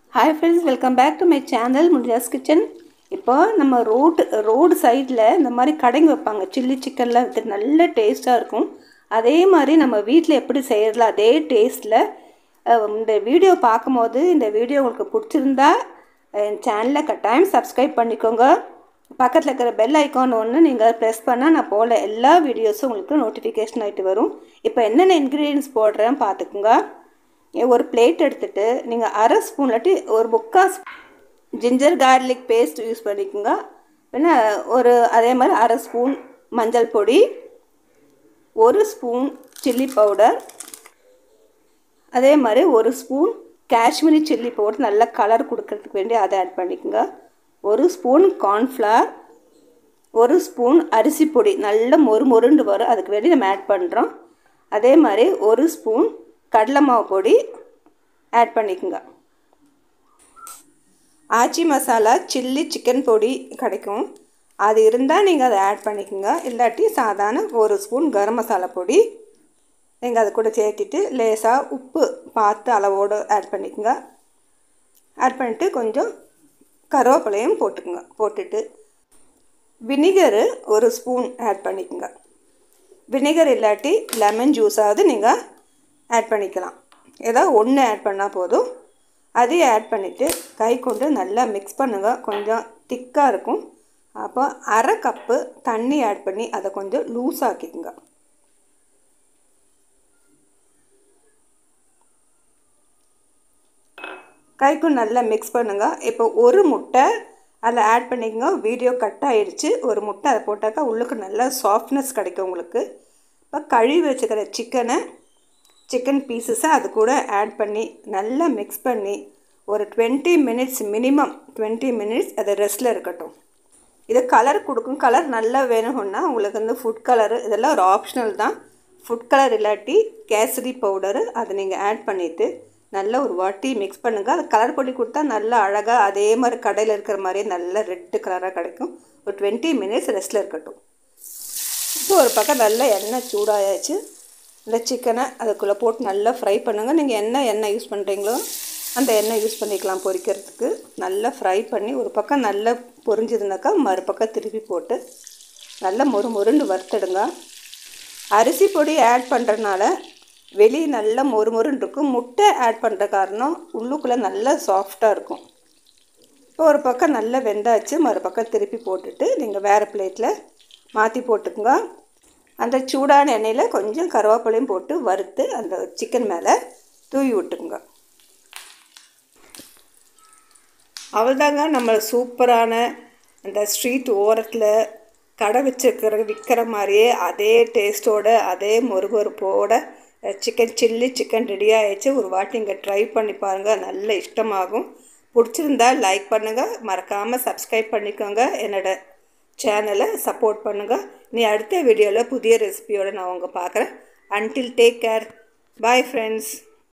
hi friends welcome back to my channel Mudiya's kitchen இப்போ நம்ம road road சைடில் இந்த மாதிரி கடைங்க வைப்பாங்க சில்லி சிக்கன்லாம் விற்று நல்ல டேஸ்ட்டாக இருக்கும் அதே மாதிரி நம்ம வீட்டில் எப்படி செய்யறதுல அதே டேஸ்ட்டில் இந்த வீடியோ பார்க்கும்போது இந்த வீடியோ உங்களுக்கு பிடிச்சிருந்தா என் சேனலை கட்டாயம் சப்ஸ்கிரைப் பண்ணிக்கோங்க பக்கத்தில் இருக்கிற பெல் ஐக்கான் ஒன்று நீங்கள் ப்ரெஸ் பண்ணால் நான் போல எல்லா வீடியோஸும் உங்களுக்கு நோட்டிஃபிகேஷன் ஆகிட்டு வரும் இப்போ என்னென்ன இன்க்ரீடியன்ஸ் போடுறேன்னு பார்த்துக்குங்க ஒரு பிளேட் எடுத்துகிட்டு நீங்கள் அரை ஸ்பூன் இல்லாட்டி ஒரு முக்கால் ஜிஞ்சர் கார்லிக் பேஸ்ட் யூஸ் பண்ணிக்கோங்க பின்ன ஒரு அதே மாதிரி அரை ஸ்பூன் மஞ்சள் பொடி ஒரு ஸ்பூன் சில்லி பவுடர் அதே மாதிரி ஒரு ஸ்பூன் காஷ்மீரி சில்லி பவுடர் நல்லா கலர் கொடுக்கறதுக்கு வேண்டி அதை ஆட் பண்ணிக்கோங்க ஒரு ஸ்பூன் கார்ன்ஃப்ளவர் ஒரு ஸ்பூன் அரிசி பொடி நல்ல மொறு மொருண்டு வரும் அதுக்கு வேண்டி நம்ம ஆட் பண்ணுறோம் அதே மாதிரி ஒரு ஸ்பூன் கடலை மாவு பொடி ஆட் பண்ணிக்கோங்க ஆச்சி மசாலா சில்லி சிக்கன் பொடி கிடைக்கும் அது இருந்தால் நீங்கள் அதை ஆட் பண்ணிக்கோங்க இல்லாட்டி சாதாரண ஒரு ஸ்பூன் கரம் மசாலா பொடி நீங்கள் அது கூட சேர்த்துட்டு லேசாக உப்பு பார்த்து அளவோடு ஆட் பண்ணிக்கோங்க ஆட் பண்ணிவிட்டு கொஞ்சம் கருவேப்பிலையும் போட்டுக்குங்க போட்டுட்டு வினிகரு ஒரு ஸ்பூன் ஆட் பண்ணிக்கோங்க வினிகர் இல்லாட்டி லெமன் ஜூஸாவது நீங்கள் ஆட் பண்ணிக்கலாம் ஏதோ ஒன்று ஆட் பண்ணால் போதும் அதையும் ஆட் பண்ணிவிட்டு கை கொண்டு நல்லா மிக்ஸ் பண்ணுங்கள் கொஞ்சம் திக்காக இருக்கும் அப்போ அரை கப்பு தண்ணி ஆட் பண்ணி அதை கொஞ்சம் லூஸ் ஆக்கிக்குங்க கைக்கும் நல்லா மிக்ஸ் பண்ணுங்கள் இப்போ ஒரு முட்டை அதில் ஆட் பண்ணிக்கோங்க வீடியோ கட் ஆகிடுச்சு ஒரு முட்டை அதை போட்டாக்கா உள்ளுக்கு நல்லா சாஃப்ட்னஸ் கிடைக்கும் உங்களுக்கு இப்போ கழுவி வச்சுக்கிற சிக்கனை சிக்கன் பீசஸை அது கூட ஆட் பண்ணி நல்லா மிக்ஸ் பண்ணி ஒரு twenty minutes minimum twenty minutes அது ரெஸ்ட்டில் இருக்கட்டும் இது கலர் கொடுக்கும் கலர் நல்லா வேணும்னா உங்களுக்கு வந்து ஃபுட் கலரு இதெல்லாம் ஒரு ஆப்ஷனல் தான் ஃபுட் கலர் இல்லாட்டி கேசரி பவுடரு அதை நீங்கள் ஆட் பண்ணிவிட்டு நல்லா ஒரு வாட்டி மிக்ஸ் பண்ணுங்கள் அது கலர் பொடி கொடுத்தா நல்லா அழகாக அதே மாதிரி கடையில் இருக்கிற மாதிரியே நல்ல ரெட்டு கலராக கிடைக்கும் ஒரு டுவெண்ட்டி மினிட்ஸ் ரெஸ்ட்டில் இருக்கட்டும் இப்போ ஒரு பக்கம் நல்லா எண்ணெய் சூடாயாச்சு இந்த சிக்கனை அதுக்குள்ளே போட்டு நல்லா ஃப்ரை பண்ணுங்கள் நீங்கள் என்ன எண்ணெய் யூஸ் பண்ணுறீங்களோ அந்த எண்ணெய் யூஸ் பண்ணிக்கலாம் பொரிக்கிறதுக்கு நல்லா ஃப்ரை பண்ணி ஒரு பக்கம் நல்லா பொரிஞ்சதுனாக்கா மறுபக்கம் திருப்பி போட்டு நல்லா மொறு மொருண்டு வறுத்துடுங்க அரிசி பொடி ஆட் பண்ணுறதுனால வெளியே நல்லா மொறு மொருன்னு இருக்கும் முட்டை ஆட் பண்ணுற காரணம் உள்ளுக்குள்ளே நல்லா சாஃப்டாக இருக்கும் இப்போ ஒரு பக்கம் நல்லா வெந்தாச்சு மறுபக்கம் திருப்பி போட்டுட்டு நீங்கள் வேறு பிளேட்டில் மாற்றி போட்டுக்குங்க அந்த சூடான எண்ணெயில் கொஞ்சம் கருவேப்பிலையும் போட்டு வறுத்து அந்த சிக்கன் மேலே தூவி விட்டுக்குங்க அவ்வளோதாங்க நம்ம சூப்பரான அந்த ஸ்ட்ரீட் ஓரத்தில் கடை வச்சுருக்கிற விற்கிற மாதிரியே அதே டேஸ்ட்டோட அதே மொறுமொறுப்போட சிக்கன் சில்லி சிக்கன் ரெடி ஆகிடுச்சு ஒரு வாட்டி இங்கே ட்ரை பண்ணி பாருங்கள் நல்ல இஷ்டமாகும் பிடிச்சிருந்தா லைக் பண்ணுங்கள் மறக்காமல் சப்ஸ்கிரைப் பண்ணிக்கோங்க என்னோட சேனலை சப்போர்ட் பண்ணுங்கள் நீ அடுத்த வீடியோவில் புதிய ரெசிபியோடு நான் உங்கள் பார்க்குறேன் until take care bye friends